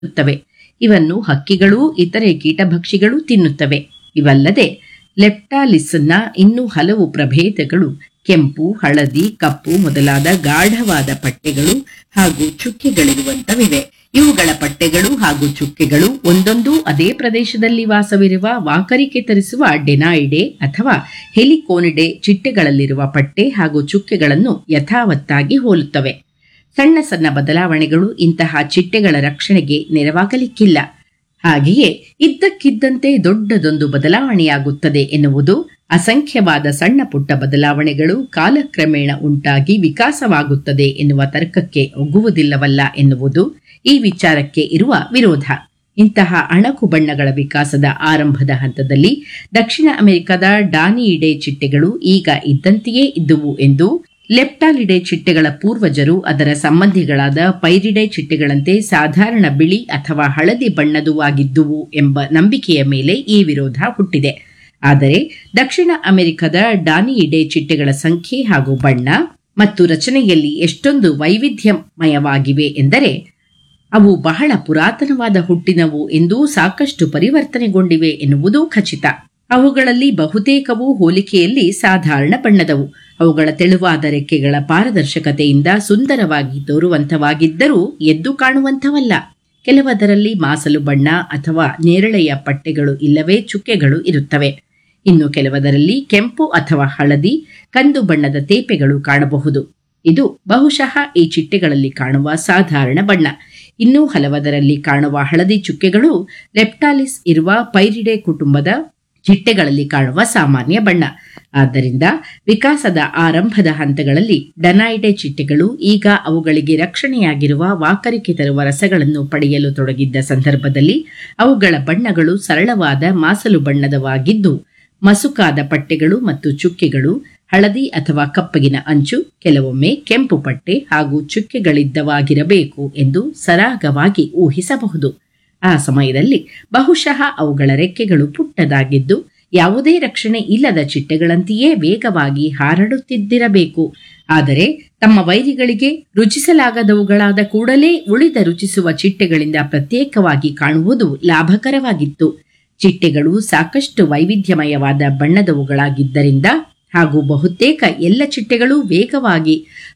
ಇರುತ್ತವೆ ಇವನ್ನು ಹಕ್ಕಿಗಳೂ ಇತರೆ ಕೀಟಭಕ್ಷಿಗಳೂ ತಿನ್ನುತ್ತವೆ ಇವಲ್ಲದೆ ಲೆಪ್ಟಾಲಿಸ್ನ ಇನ್ನೂ ಹಲವು ಪ್ರಭೇದಗಳು ಕೆಂಪು ಹಳದಿ ಕಪ್ಪು ಮೊದಲಾದ ಗಾಢವಾದ ಪಟ್ಟೆಗಳು ಹಾಗೂ ಚುಕ್ಕೆಗಳಿರುವಂತವಿವೆ ಇವುಗಳ ಪಟ್ಟೆಗಳು ಹಾಗೂ ಚುಕ್ಕೆಗಳು ಒಂದೊಂದೂ ಅದೇ ಪ್ರದೇಶದಲ್ಲಿ ವಾಸವಿರುವ ವಾಕರಿಕೆ ತರಿಸುವ ಡೆನಾಯಿಡೆ ಅಥವಾ ಹೆಲಿಕೋನಿಡೆ ಚಿಟ್ಟೆಗಳಲ್ಲಿರುವ ಪಟ್ಟೆ ಹಾಗೂ ಚುಕ್ಕೆಗಳನ್ನು ಯಥಾವತ್ತಾಗಿ ಹೋಲುತ್ತವೆ ಸಣ್ಣ ಸಣ್ಣ ಬದಲಾವಣೆಗಳು ಇಂತಹ ಚಿಟ್ಟೆಗಳ ರಕ್ಷಣೆಗೆ ನೆರವಾಗಲಿಕ್ಕಿಲ್ಲ ಹಾಗೆಯೇ ಇದ್ದಕ್ಕಿದ್ದಂತೆ ದೊಡ್ಡದೊಂದು ಬದಲಾವಣೆಯಾಗುತ್ತದೆ ಎನ್ನುವುದು ಅಸಂಖ್ಯವಾದ ಸಣ್ಣ ಪುಟ್ಟ ಬದಲಾವಣೆಗಳು ಕಾಲಕ್ರಮೇಣ ಉಂಟಾಗಿ ವಿಕಾಸವಾಗುತ್ತದೆ ಎನ್ನುವ ತರ್ಕಕ್ಕೆ ಒಗ್ಗುವುದಿಲ್ಲವಲ್ಲ ಎನ್ನುವುದು ಈ ವಿಚಾರಕ್ಕೆ ಇರುವ ವಿರೋಧ ಇಂತಹ ಅಣಕು ಬಣ್ಣಗಳ ವಿಕಾಸದ ಆರಂಭದ ಹಂತದಲ್ಲಿ ದಕ್ಷಿಣ ಅಮೆರಿಕದ ಡಾನಿಯಿಡೆ ಚಿಟ್ಟೆಗಳು ಈಗ ಇದ್ದಂತೆಯೇ ಇದ್ದುವು ಎಂದು ಲೆಪ್ಟಾಲಿಡೆ ಚಿಟ್ಟೆಗಳ ಪೂರ್ವಜರು ಅದರ ಸಂಬಂಧಿಗಳಾದ ಪೈರಿಡೆ ಚಿಟ್ಟೆಗಳಂತೆ ಸಾಧಾರಣ ಬಿಳಿ ಅಥವಾ ಹಳದಿ ಬಣ್ಣದುವಾಗಿದ್ದುವು ಎಂಬ ನಂಬಿಕೆಯ ಮೇಲೆ ಈ ವಿರೋಧ ಹುಟ್ಟಿದೆ ಆದರೆ ದಕ್ಷಿಣ ಅಮೆರಿಕದ ಡಾನಿಯಿಡೆ ಚಿಟ್ಟೆಗಳ ಸಂಖ್ಯೆ ಹಾಗೂ ಬಣ್ಣ ಮತ್ತು ರಚನೆಯಲ್ಲಿ ಎಷ್ಟೊಂದು ವೈವಿಧ್ಯಮಯವಾಗಿವೆ ಎಂದರೆ ಅವು ಬಹಳ ಪುರಾತನವಾದ ಹುಟ್ಟಿನವು ಎಂದೂ ಸಾಕಷ್ಟು ಪರಿವರ್ತನೆಗೊಂಡಿವೆ ಎನ್ನುವುದು ಖಚಿತ ಅವುಗಳಲ್ಲಿ ಬಹುತೇಕವು ಹೋಲಿಕೆಯಲ್ಲಿ ಸಾಧಾರಣ ಬಣ್ಣದವು ಅವುಗಳ ತೆಳುವಾದ ರೆಕ್ಕೆಗಳ ಪಾರದರ್ಶಕತೆಯಿಂದ ಸುಂದರವಾಗಿ ತೋರುವಂತವಾಗಿದ್ದರೂ ಎದ್ದು ಕಾಣುವಂಥವಲ್ಲ ಕೆಲವದರಲ್ಲಿ ಮಾಸಲು ಬಣ್ಣ ಅಥವಾ ನೇರಳೆಯ ಪಟ್ಟೆಗಳು ಇಲ್ಲವೇ ಚುಕ್ಕೆಗಳು ಇರುತ್ತವೆ ಇನ್ನು ಕೆಲವದರಲ್ಲಿ ಕೆಂಪು ಅಥವಾ ಹಳದಿ ಕಂದು ಬಣ್ಣದ ತೇಪೆಗಳು ಕಾಣಬಹುದು ಇದು ಬಹುಶಃ ಈ ಚಿಟ್ಟೆಗಳಲ್ಲಿ ಕಾಣುವ ಸಾಧಾರಣ ಬಣ್ಣ ಇನ್ನೂ ಹಲವದರಲ್ಲಿ ಕಾಣುವ ಹಳದಿ ಚುಕ್ಕೆಗಳು ಲೆಪ್ಟಾಲಿಸ್ ಇರುವ ಪೈರಿಡೆ ಕುಟುಂಬದ ಚಿಟ್ಟೆಗಳಲ್ಲಿ ಕಾಣುವ ಸಾಮಾನ್ಯ ಬಣ್ಣ ಆದ್ದರಿಂದ ವಿಕಾಸದ ಆರಂಭದ ಹಂತಗಳಲ್ಲಿ ಡನಾಯಿಡೆ ಚಿಟ್ಟೆಗಳು ಈಗ ಅವುಗಳಿಗೆ ರಕ್ಷಣೆಯಾಗಿರುವ ವಾಕರಿಕೆ ತರುವ ರಸಗಳನ್ನು ಪಡೆಯಲು ತೊಡಗಿದ್ದ ಸಂದರ್ಭದಲ್ಲಿ ಅವುಗಳ ಬಣ್ಣಗಳು ಸರಳವಾದ ಮಾಸಲು ಬಣ್ಣದವಾಗಿದ್ದು ಮಸುಕಾದ ಪಟ್ಟೆಗಳು ಮತ್ತು ಚುಕ್ಕೆಗಳು ಹಳದಿ ಅಥವಾ ಕಪ್ಪಗಿನ ಅಂಚು ಕೆಲವೊಮ್ಮೆ ಕೆಂಪು ಪಟ್ಟೆ ಹಾಗೂ ಚುಕ್ಕೆಗಳಿದ್ದವಾಗಿರಬೇಕು ಎಂದು ಸರಾಗವಾಗಿ ಊಹಿಸಬಹುದು ಆ ಸಮಯದಲ್ಲಿ ಬಹುಶಃ ಅವುಗಳ ರೆಕ್ಕೆಗಳು ಪುಟ್ಟದಾಗಿದ್ದು ಯಾವುದೇ ರಕ್ಷಣೆ ಇಲ್ಲದ ಚಿಟ್ಟೆಗಳಂತೆಯೇ ವೇಗವಾಗಿ ಹಾರಾಡುತ್ತಿದ್ದಿರಬೇಕು ಆದರೆ ತಮ್ಮ ವೈರಿಗಳಿಗೆ ರುಚಿಸಲಾಗದವುಗಳಾದ ಕೂಡಲೇ ಉಳಿದ ರುಚಿಸುವ ಚಿಟ್ಟೆಗಳಿಂದ ಪ್ರತ್ಯೇಕವಾಗಿ ಕಾಣುವುದು ಲಾಭಕರವಾಗಿತ್ತು ಚಿಟ್ಟೆಗಳು ಸಾಕಷ್ಟು ವೈವಿಧ್ಯಮಯವಾದ ಬಣ್ಣದವುಗಳಾಗಿದ್ದರಿಂದ ಹಾಗೂ ಬಹುತೇಕ ಎಲ್ಲ ಚಿಟ್ಟೆಗಳು ವೇಗವಾಗಿ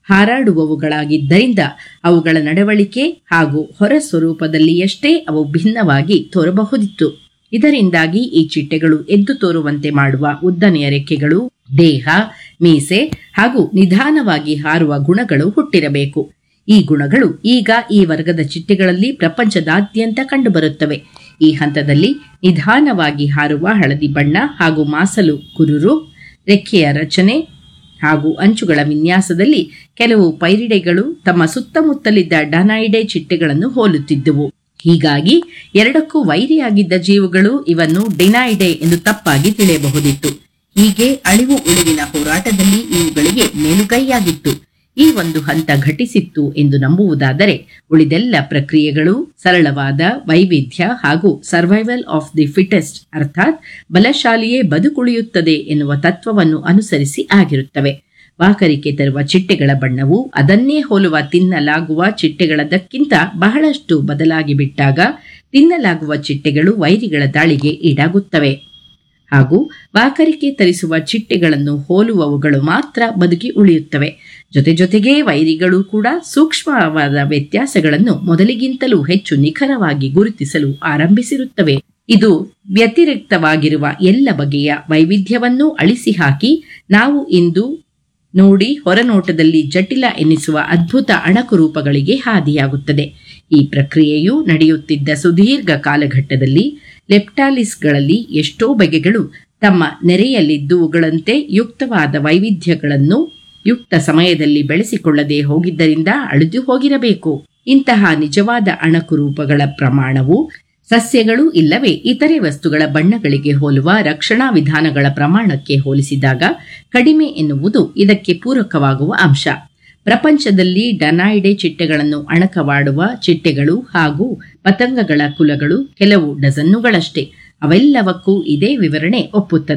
ಹಾರಾಡುವವುಗಳಾಗಿದ್ದರಿಂದ ಅವುಗಳ ನಡವಳಿಕೆ ಹಾಗೂ ಹೊರ ಸ್ವರೂಪದಲ್ಲಿಯಷ್ಟೇ ಅವು ಭಿನ್ನವಾಗಿ ತೋರಬಹುದಿತ್ತು ಇದರಿಂದಾಗಿ ಈ ಚಿಟ್ಟೆಗಳು ಎದ್ದು ತೋರುವಂತೆ ಮಾಡುವ ಉದ್ದನೆಯ ರೆಕ್ಕೆಗಳು ದೇಹ ಮೀಸೆ ಹಾಗೂ ನಿಧಾನವಾಗಿ ಹಾರುವ ಗುಣಗಳು ಹುಟ್ಟಿರಬೇಕು ಈ ಗುಣಗಳು ಈಗ ಈ ವರ್ಗದ ಚಿಟ್ಟೆಗಳಲ್ಲಿ ಪ್ರಪಂಚದಾದ್ಯಂತ ಕಂಡುಬರುತ್ತವೆ ಈ ಹಂತದಲ್ಲಿ ನಿಧಾನವಾಗಿ ಹಾರುವ ಹಳದಿ ಬಣ್ಣ ಹಾಗೂ ಮಾಸಲು ಕುರುರು ರೆಕ್ಕೆಯ ರಚನೆ ಹಾಗೂ ಅಂಚುಗಳ ವಿನ್ಯಾಸದಲ್ಲಿ ಕೆಲವು ಪೈರಿಡೆಗಳು ತಮ್ಮ ಸುತ್ತಮುತ್ತಲಿದ್ದ ಡನಾಯಿಡೆ ಚಿಟ್ಟೆಗಳನ್ನು ಹೋಲುತ್ತಿದ್ದುವು ಹೀಗಾಗಿ ಎರಡಕ್ಕೂ ವೈರಿಯಾಗಿದ್ದ ಜೀವುಗಳು ಇವನ್ನು ಡಿನಾಯಿಡೆ ಎಂದು ತಪ್ಪಾಗಿ ತಿಳಿಯಬಹುದಿತ್ತು ಹೀಗೆ ಅಳಿವು ಉಳಿವಿನ ಹೋರಾಟದಲ್ಲಿ ಇವುಗಳಿಗೆ ಮೇಲುಗೈಯಾಗಿತ್ತು ಈ ಒಂದು ಹಂತ ಘಟಿಸಿತ್ತು ಎಂದು ನಂಬುವುದಾದರೆ ಉಳಿದೆಲ್ಲ ಪ್ರಕ್ರಿಯೆಗಳು ಸರಳವಾದ ವೈವಿಧ್ಯ ಹಾಗೂ ಸರ್ವೈವಲ್ ಆಫ್ ದಿ ಫಿಟೆಸ್ಟ್ ಅರ್ಥಾತ್ ಬಲಶಾಲಿಯೇ ಬದುಕುಳಿಯುತ್ತದೆ ಎನ್ನುವ ತತ್ವವನ್ನು ಅನುಸರಿಸಿ ಆಗಿರುತ್ತವೆ ವಾಕರಿಕೆ ತರುವ ಚಿಟ್ಟೆಗಳ ಬಣ್ಣವು ಅದನ್ನೇ ಹೋಲುವ ತಿನ್ನಲಾಗುವ ಚಿಟ್ಟೆಗಳದಕ್ಕಿಂತ ಬಹಳಷ್ಟು ಬದಲಾಗಿ ಬಿಟ್ಟಾಗ ತಿನ್ನಲಾಗುವ ಚಿಟ್ಟೆಗಳು ವೈರಿಗಳ ದಾಳಿಗೆ ಈಡಾಗುತ್ತವೆ ಹಾಗೂ ವಾಕರಿಕೆ ತರಿಸುವ ಚಿಟ್ಟೆಗಳನ್ನು ಹೋಲುವವುಗಳು ಮಾತ್ರ ಬದುಕಿ ಉಳಿಯುತ್ತವೆ ಜೊತೆ ಜೊತೆಗೇ ವೈರಿಗಳು ಕೂಡ ಸೂಕ್ಷ್ಮವಾದ ವ್ಯತ್ಯಾಸಗಳನ್ನು ಮೊದಲಿಗಿಂತಲೂ ಹೆಚ್ಚು ನಿಖರವಾಗಿ ಗುರುತಿಸಲು ಆರಂಭಿಸಿರುತ್ತವೆ ಇದು ವ್ಯತಿರಿಕ್ತವಾಗಿರುವ ಎಲ್ಲ ಬಗೆಯ ವೈವಿಧ್ಯವನ್ನೂ ಅಳಿಸಿ ಹಾಕಿ ನಾವು ಇಂದು ನೋಡಿ ಹೊರನೋಟದಲ್ಲಿ ಜಟಿಲ ಎನ್ನಿಸುವ ಅದ್ಭುತ ಅಣಕು ರೂಪಗಳಿಗೆ ಹಾದಿಯಾಗುತ್ತದೆ ಈ ಪ್ರಕ್ರಿಯೆಯು ನಡೆಯುತ್ತಿದ್ದ ಸುದೀರ್ಘ ಕಾಲಘಟ್ಟದಲ್ಲಿ ಲೆಪ್ಟಾಲಿಸ್ಗಳಲ್ಲಿ ಎಷ್ಟೋ ಬಗೆಗಳು ತಮ್ಮ ನೆರೆಯಲ್ಲಿದ್ದುವುಗಳಂತೆ ಯುಕ್ತವಾದ ವೈವಿಧ್ಯಗಳನ್ನು ಯುಕ್ತ ಸಮಯದಲ್ಲಿ ಬೆಳೆಸಿಕೊಳ್ಳದೆ ಹೋಗಿದ್ದರಿಂದ ಅಳಿದು ಹೋಗಿರಬೇಕು ಇಂತಹ ನಿಜವಾದ ಅಣಕು ರೂಪಗಳ ಪ್ರಮಾಣವು ಸಸ್ಯಗಳು ಇಲ್ಲವೇ ಇತರೆ ವಸ್ತುಗಳ ಬಣ್ಣಗಳಿಗೆ ಹೋಲುವ ರಕ್ಷಣಾ ವಿಧಾನಗಳ ಪ್ರಮಾಣಕ್ಕೆ ಹೋಲಿಸಿದಾಗ ಕಡಿಮೆ ಎನ್ನುವುದು ಇದಕ್ಕೆ ಪೂರಕವಾಗುವ ಅಂಶ ಪ್ರಪಂಚದಲ್ಲಿ ಡನಾಯಿಡೆ ಚಿಟ್ಟೆಗಳನ್ನು ಅಣಕವಾಡುವ ಚಿಟ್ಟೆಗಳು ಹಾಗೂ ಪತಂಗಗಳ ಕುಲಗಳು ಕೆಲವು ಡಜನ್ನುಗಳಷ್ಟೇ ಅವೆಲ್ಲವಕ್ಕೂ ಇದೇ ವಿವರಣೆ ಒಪ್ಪುತ್ತದೆ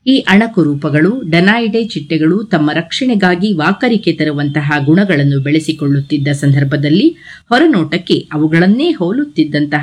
ಈ ಅಣಕು ರೂಪಗಳು ಡನಾಯಿಡೆ ಚಿಟ್ಟೆಗಳು ತಮ್ಮ ರಕ್ಷಣೆಗಾಗಿ ವಾಕರಿಕೆ ತರುವಂತಹ ಗುಣಗಳನ್ನು ಬೆಳೆಸಿಕೊಳ್ಳುತ್ತಿದ್ದ ಸಂದರ್ಭದಲ್ಲಿ ಹೊರನೋಟಕ್ಕೆ ಅವುಗಳನ್ನೇ ಹೋಲುತ್ತಿದ್ದಂತಹ